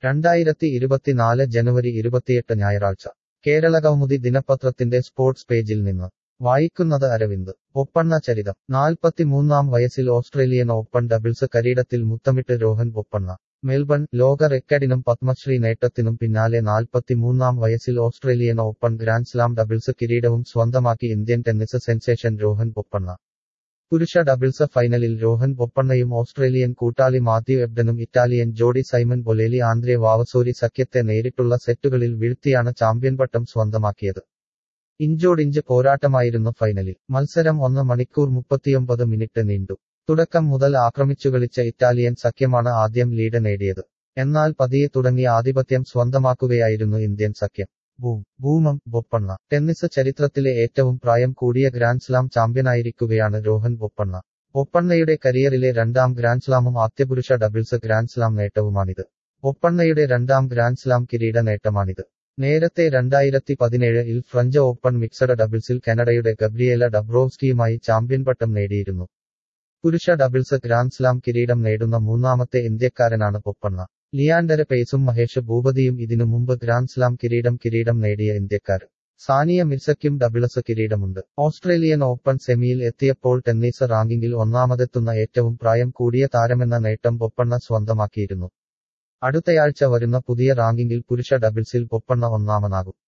രണ്ടായിരത്തി ഇരുപത്തിനാല് ജനുവരി ഇരുപത്തിയെട്ട് ഞായറാഴ്ച കേരള കൗമുദി ദിനപത്രത്തിന്റെ സ്പോർട്സ് പേജിൽ നിന്ന് വായിക്കുന്നത് അരവിന്ദ് ഒപ്പണ്ണ ചരിതം നാൽപ്പത്തിമൂന്നാം വയസ്സിൽ ഓസ്ട്രേലിയൻ ഓപ്പൺ ഡബിൾസ് കരീടത്തിൽ മുത്തമിട്ട് രോഹൻ ഒപ്പണ്ണ മെൽബൺ ലോക റെക്കഡിനും പത്മശ്രീ നേട്ടത്തിനും പിന്നാലെ നാൽപ്പത്തിമൂന്നാം വയസ്സിൽ ഓസ്ട്രേലിയൻ ഓപ്പൺ ഗ്രാൻഡ്സ്ലാം ഡബിൾസ് കിരീടവും സ്വന്തമാക്കി Indian tennis sensation Rohan Bopanna പുരുഷ ഡബിൾസ് ഫൈനലിൽ രോഹൻ ബൊപ്പണ്ണയും ഓസ്ട്രേലിയൻ കൂട്ടാളി മാത്യു എബ്ഡനും ഇറ്റാലിയൻ ജോഡി സൈമൺ ബൊലേലി ആന്ദ്രെ വാവസോരി സഖ്യത്തെ നേരിട്ടുള്ള സെറ്റുകളിൽ വീഴ്ത്തിയാണ് ചാമ്പ്യൻ പട്ടം സ്വന്തമാക്കിയത് ഇഞ്ചോടിഞ്ച് പോരാട്ടമായിരുന്നു ഫൈനലിൽ മത്സരം ഒന്ന് മണിക്കൂർ മുപ്പത്തിയൊമ്പത് മിനിറ്റ് നീണ്ടു തുടക്കം മുതൽ ആക്രമിച്ചുകളിച്ച ഇറ്റാലിയൻ സഖ്യമാണ് ആദ്യം ലീഡ് നേടിയത് എന്നാൽ പതിയെ തുടങ്ങി ആധിപത്യം സ്വന്തമാക്കുകയായിരുന്നു ഇന്ത്യൻ സഖ്യം ബൂം ബൂമം ബൊപ്പണ്ണ ടെന്നിസ് ചരിത്രത്തിലെ ഏറ്റവും പ്രായം കൂടിയ ഗ്രാൻഡ്സ്ലാം ചാമ്പ്യനായിരിക്കുകയാണ് രോഹൻ ബൊപ്പണ്ണ ബൊപ്പണ്ണയുടെ കരിയറിലെ രണ്ടാം ഗ്രാൻഡ്സ്ലാമും ആദ്യപുരുഷ ഡബിൾസ് ഗ്രാൻഡ്സ്ലാം നേട്ടവുമാണിത് ബൊപ്പണ്ണയുടെ രണ്ടാം ഗ്രാൻഡ്സ്ലാം കിരീട നേട്ടമാണിത് നേരത്തെ രണ്ടായിരത്തി പതിനേഴിൽ ഫ്രഞ്ച് ഓപ്പൺ മിക്സഡ് ഡബിൾസിൽ കാനഡയുടെ ഗബ്രിയേല ഡബ്രോവ്സ്കിയുമായി ചാമ്പ്യൻ പട്ടം നേടിയിരുന്നു പുരുഷ ഡബിൾസ് ഗ്രാൻഡ്സ്ലാം കിരീടം നേടുന്ന മൂന്നാമത്തെ ഇന്ത്യക്കാരനാണ് പൊപ്പണ്ണ ലിയാൻഡര പേസും മഹേഷ് ഭൂപതിയും ഇതിനു മുമ്പ് ഗ്രാൻഡ്സ്ലാം കിരീടം കിരീടം നേടിയ ഇന്ത്യക്കാർ സാനിയ മിർസയ്ക്കും ഡബിൾസ് കിരീടമുണ്ട് ഓസ്ട്രേലിയൻ ഓപ്പൺ സെമിയിൽ എത്തിയപ്പോൾ ടെന്നീസ് റാങ്കിങ്ങിൽ ഒന്നാമതെത്തുന്ന ഏറ്റവും പ്രായം കൂടിയ താരമെന്ന നേട്ടം പൊപ്പണ്ണ സ്വന്തമാക്കിയിരുന്നു അടുത്തയാഴ്ച വരുന്ന പുതിയ റാങ്കിങ്ങിൽ പുരുഷ ഡബിൾസിൽ പൊപ്പണ്ണ ഒന്നാമനാകും